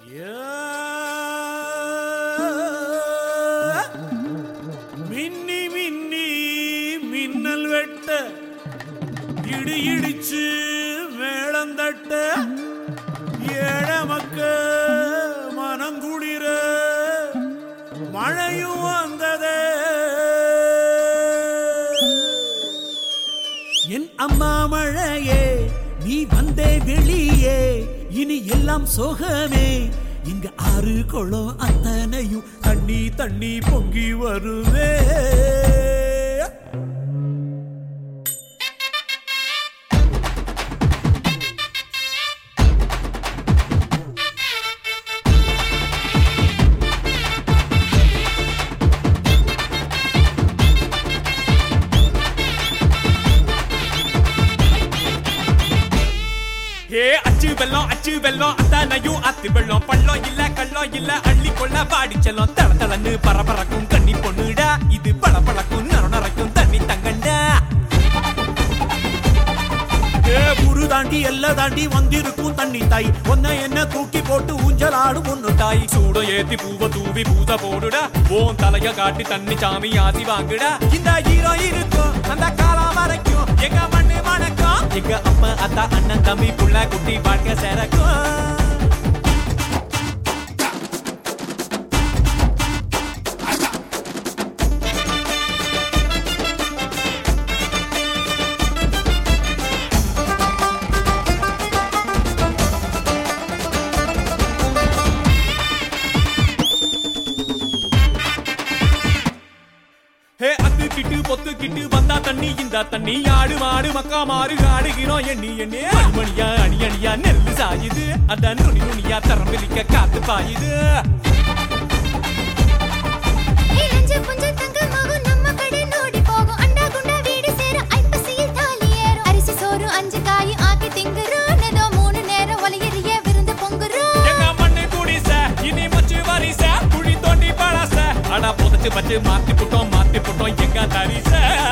மின்னி மின்னி மின்னல் வெட்ட இடி இடிச்சு மேளந்தட்ட ஏழ மக்க மனங்குளிர மழையும் வந்ததே என் அம்மா மழையே நீ வந்தே வெளியே இனி எல்லாம் சோகமே இங்க ஆறு குளம் அத்தனையும் தண்ணி தண்ணி பொங்கி வருவே ஏ அச்சு வெள்ளம் அச்சு வெள்ளம் அத்தனையும் அத்து வெள்ளம் பள்ளம் இல்ல கள்ளம் இல்ல அள்ளி கொள்ள பாடி செல்லம் தள தளன்னு பரபரக்கும் கண்ணி பொண்ணுடா இது பள பழக்கும் நர நரைக்கும் தண்ணி தங்கண்டா ஏ குரு தாண்டி எல்ல தாண்டி வந்திருக்கும் தண்ணி தாய் ஒன்ன என்ன தூக்கி போட்டு ஊஞ்சல் ஆடும் ஒண்ணு தாய் சூட ஏத்தி பூவ தூவி பூத போடுடா ஓன் தலைய காட்டி தண்ணி சாமி ஆசி வாங்குடா இந்த ஹீரோ இருக்கும் அந்த காலம் வரைக்கும் எங்க மண்ணு மணக்கும் எங்க அப்பா அத்தா அண்ணன் தம்பி புள்ள குட்டி வாழ்க்கை சேரக்கும் ஹே அத்து கிட்டு பொத்து கிட்டு வந்தா தண்ணி இந்த தண்ணி ஆடு மாடு மக்கா மாறு ஆடுகிறோம் எண்ணி எண்ணி மணிமணியா அணி அணியா நெல்லு சாயுது அந்த நுனி நுனியா தரம்பிலிக்க காத்து பாயுது இளஞ்ச புஞ்ச தங்கமாகும் நம்ம கடை நோடி போகும் அண்டா குண்டா வீடு சேரும் ஐப்பசியில் தாலி ஏறும் அரிசி சோறு அஞ்சு காய் ஆக்கி திங்குறோம் ஏதோ மூணு நேரம் ஒலையறிய விருந்து பொங்குறோம் எங்க மண்ணு குடிச இனி மச்சு வரிச குழி தோண்டி பழச அடா புதைச்சு பச்சு மாத்தி புட்டோம் மாத்தி புட்டோம் எங்க தரிச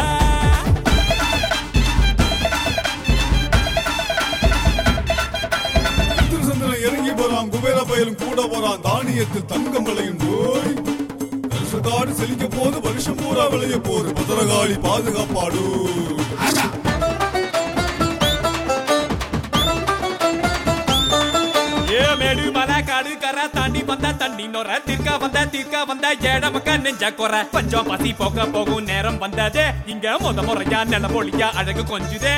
திருசந்திரன் இறங்கி போறான் குபேர பயலும் கூட போறான் தானியத்தில் தங்கம் விளையும் போய் வருஷத்தாடு செழிக்க போது வருஷம் பூரா விளைய போது பத்திரகாளி பாதுகாப்பாடு ஏ மேடு மலை காடு கரை தாண்டி வந்த தண்ணி நொற தீர்க்க வந்த தீர்க்க வந்த ஏழமக்க நெஞ்ச குறை பஞ்சம் பசி போக போகும் நேரம் வந்ததே இங்க முத முறையா நிலமொழியா அழகு கொஞ்சுதே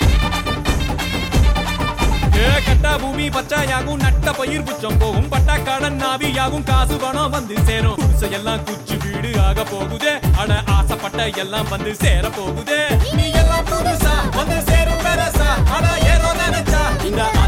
ஏ கட்ட பூமி பச்சையாகும் நட்ட பயிர் புச்சம் போகும் பட்ட கடன் நாவியாகும் காசு பணம் வந்து சேரும் குடிசையெல்லாம் குச்சி வீடு ஆக போகுதே அட ஆசைப்பட்ட எல்லாம் வந்து சேர போகுதே நீ எல்லாம் புதுசா வந்து சேரும் பெருசா அட ஏதோ நினைச்சா இந்த